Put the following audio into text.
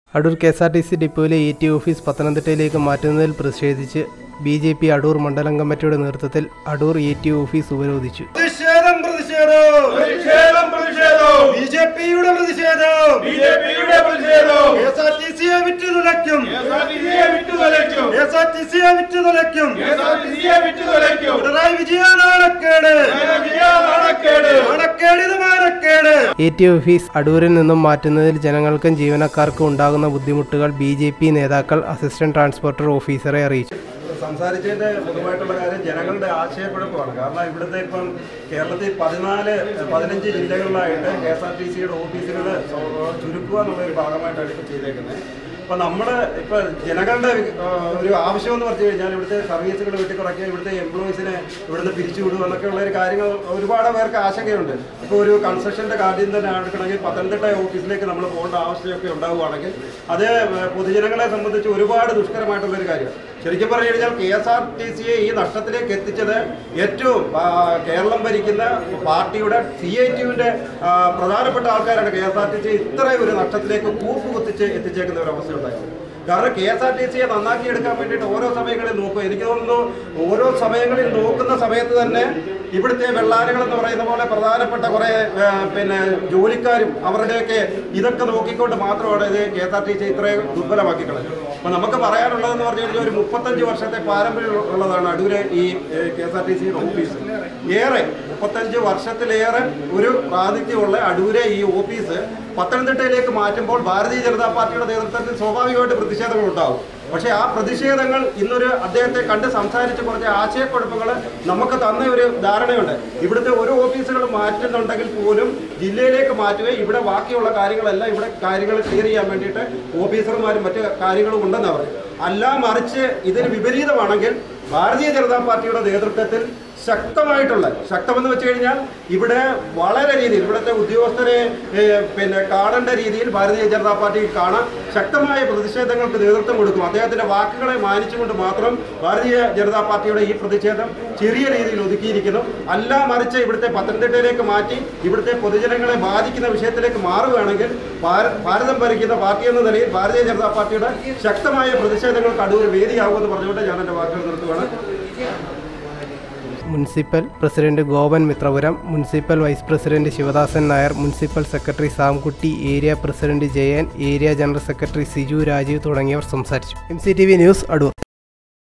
Adoor K S R T C ഡിപ്പോയിലെ E T office പത്തനംതിട്ടയിലേക്ക് മാറ്റുന്നതിൽ പ്രതിഷേധിച്ച് ബി ജെ പി അടൂർ മണ്ഡലം കമ്മിറ്റിയുടെ നേതൃത്വത്തിൽ അടൂർ ഇ ടി ഓഫീസ് ഉപരോധിച്ചു പ്രതിഷേധം പ്രതിഷേധം പ്രതിഷേധം പ്രതിഷേധം ബി ജെ പിയുടെ പ്രതിഷേധം ബി ജെ പിയുടെ പ്രതിഷേധം കെ എസ് ആർ ടി സിയെ വിറ്റ് തുലയ്ക്കും കെഎസ്ആർടിസിയെ വിട്ടുതൊലയ്ക്കും കെ എസ് ആർ ടി സിയെ വിറ്റ് തുലയ്ക്കും കെഎസ്ആർടിസിയെ വിട്ടുതൊലയ്ക്കും പിണറായി വിജയ നാണക്കേട് ജനകീയ നാണക്കേട് നാണക്കേട് ഇത് മാനക്കേട് എ ടി ഓഫീസ് അടൂരിൽ നിന്നും മാറ്റുന്നതിൽ ജനങ്ങൾക്കും ജീവനക്കാർക്കും ഉണ്ടാകുന്ന ബുദ്ധിമുട്ടുകൾ ബി ജെ പി നേതാക്കൾ അസിസ്റ്റന്റ് ട്രാൻസ്പോർട്ടർ ഓഫീസറെ അറിയിച്ചു സംസാരിച്ചതിന്റെ പൊതുവായിട്ടുള്ള കാര്യം ജനങ്ങളുടെ ആശയക്കുഴപ്പമാണ് കാരണം ഇവിടുത്തെ ഇപ്പം കേരളത്തിൽ പതിനാല് പതിനഞ്ച് ജില്ലകളിലായിട്ട് കെ എസ് ആർ ടി സിയുടെ ഓഫീസുകൾ ചുരുക്കുക എന്നുള്ള ഒരു ഭാഗമായിട്ടാണ് ഇപ്പോൾ ചെയ്തേക്കുന്നത് അപ്പം നമ്മൾ ഇപ്പോൾ ജനങ്ങളുടെ ആ, ഒരു ആവശ്യം എന്ന് പറഞ്ഞു കഴിഞ്ഞാൽ ഇവിടുത്തെ സർവീസുകൾ വെട്ടിക്കുറയ്ക്കുക ഇവിടുത്തെ എംപ്ലോയീസിനെ ഇവിടുന്ന് പിരിച്ചുവിടുക എന്നൊക്കെയുള്ള ഒരു കാര്യങ്ങൾ ഒരുപാട് പേർക്ക് ആശങ്കയുണ്ട് ഇപ്പോൾ ഒരു കൺസ്ട്രക്ഷൻ്റെ കാര്യം തന്നെ എടുക്കണമെങ്കിൽ പത്തനംതിട്ട ഓഫീസിലേക്ക് നമ്മൾ പോകേണ്ട ആവശ്യമൊക്കെ ഉണ്ടാവുകയാണെങ്കിൽ അത് പൊതുജനങ്ങളെ സംബന്ധിച്ച് ഒരുപാട് ദുഷ്കരമായിട്ടുള്ള ഒരു കാര്യം ശരിക്കും പറഞ്ഞു കഴിഞ്ഞാൽ കെ എസ് ആർ ടി സിയെ ഈ നഷ്ടത്തിലേക്ക് എത്തിച്ചത് ഏറ്റവും ആ, കേരളം ഭരിക്കുന്ന പാർട്ടിയുടെ സി ഐ ടിയുവിൻ്റെ പ്രധാനപ്പെട്ട ആൾക്കാരാണ് K S R T C ഇത്രയും ഒരു നഷ്ടത്തിലേക്ക് കൂപ്പ് കുത്തിച്ച് എത്തിച്ചേക്കുന്ന ഒരു അവസ്ഥ ഉണ്ടായത് കാരണം കെ എസ് ആർ ടി സിയെ നന്നാക്കി എടുക്കാൻ വേണ്ടിയിട്ട് ഓരോ സമയങ്ങളിൽ നോക്കും എനിക്ക് തോന്നുന്നു ഓരോ സമയങ്ങളിൽ നോക്കുന്ന സമയത്ത് തന്നെ ഇവിടുത്തെ വെള്ളാനുകൾ എന്ന് പറയുന്ന പോലെ പ്രധാനപ്പെട്ട കുറേ ആ, പിന്നെ ജോലിക്കാരും അവരുടെയൊക്കെ ഇതൊക്കെ നോക്കിക്കൊണ്ട് മാത്രമാണ് ഇത് K S R T C ഇത്രയും ദുർബലമാക്കി കളഞ്ഞത് അപ്പം നമുക്ക് പറയാനുള്ളതെന്ന് പറഞ്ഞു കഴിഞ്ഞാൽ ഒരു മുപ്പത്തഞ്ച് വർഷത്തെ പാരമ്പര്യം ഉള്ളതാണ് അടൂര് ഈ കെ എസ് ആർ ടി സിയുടെ ഓഫീസ് ഏറെ മുപ്പത്തഞ്ച് വർഷത്തിലേറെ ഒരു പ്രാതിഥ്യമുള്ള അടൂരെ ഈ ഓഫീസ് പത്തനംതിട്ടയിലേക്ക് മാറ്റുമ്പോൾ ഭാരതീയ ജനതാ പാർട്ടിയുടെ നേതൃത്വത്തിൽ സ്വാഭാവികമായിട്ട് പ്രതിഷേധങ്ങൾ ഉണ്ടാവും പക്ഷേ ആ പ്രതിഷേധങ്ങൾ ഇന്നൊരു അദ്ദേഹത്തെ കണ്ട് സംസാരിച്ച് കുറച്ച് ആശയക്കുഴപ്പങ്ങൾ നമുക്ക് തന്ന ഒരു ധാരണയുണ്ട് ഇവിടുത്തെ ഓരോ ഓഫീസുകൾ മാറ്റുന്നുണ്ടെങ്കിൽ പോലും ജില്ലയിലേക്ക് മാറ്റുകയും ഇവിടെ ബാക്കിയുള്ള കാര്യങ്ങളെല്ലാം ഇവിടെ കാര്യങ്ങൾ ക്ലിയർ ചെയ്യാൻ വേണ്ടിയിട്ട് ഓഫീസർമാരും മറ്റ് കാര്യങ്ങളും ഉണ്ടെന്ന് പറഞ്ഞു അല്ല മറിച്ച് ഇതിന് വിപരീതമാണെങ്കിൽ ഭാരതീയ ജനതാ പാർട്ടിയുടെ നേതൃത്വത്തിൽ ശക്തമായിട്ടുള്ള ശക്തമെന്ന് വെച്ച് കഴിഞ്ഞാൽ ഇവിടെ വളരെ രീതിയിൽ ഇവിടുത്തെ ഉദ്യോഗസ്ഥരെ ഏ, പിന്നെ കാണേണ്ട രീതിയിൽ ഭാരതീയ ജനതാ പാർട്ടി കാണാൻ ശക്തമായ പ്രതിഷേധങ്ങൾക്ക് നേതൃത്വം കൊടുക്കും അദ്ദേഹത്തിന്റെ വാക്കുകളെ മാനിച്ചുകൊണ്ട് മാത്രം ഭാരതീയ ജനതാ പാർട്ടിയുടെ ഈ പ്രതിഷേധം ചെറിയ രീതിയിൽ ഒതുക്കിയിരിക്കുന്നു അല്ല മറിച്ച് ഇവിടുത്തെ പത്തനംതിട്ടയിലേക്ക് മാറ്റി ഇവിടുത്തെ പൊതുജനങ്ങളെ ബാധിക്കുന്ന വിഷയത്തിലേക്ക് മാറുകയാണെങ്കിൽ ഭാര- ഭാരതം ഭരിക്കുന്ന പാർട്ടി എന്ന നിലയിൽ ഭാരതീയ ജനതാ പാർട്ടിയുടെ ശക്തമായ പ്രതിഷേധങ്ങൾക്ക് അടൂർ വേദിയാകുമെന്ന് പറഞ്ഞുകൊണ്ട് ഞാൻ എൻ്റെ വാക്കുകൾ നിർത്തുകയാണ് municipal president Gopan Mithrapuram municipal vice president Sivadasan Nair municipal secretary Samkutty area president Jayan area general secretary Siju Rajeev തുടങ്ങിയവർ സംസാരിച്ചു M C T V news Adoor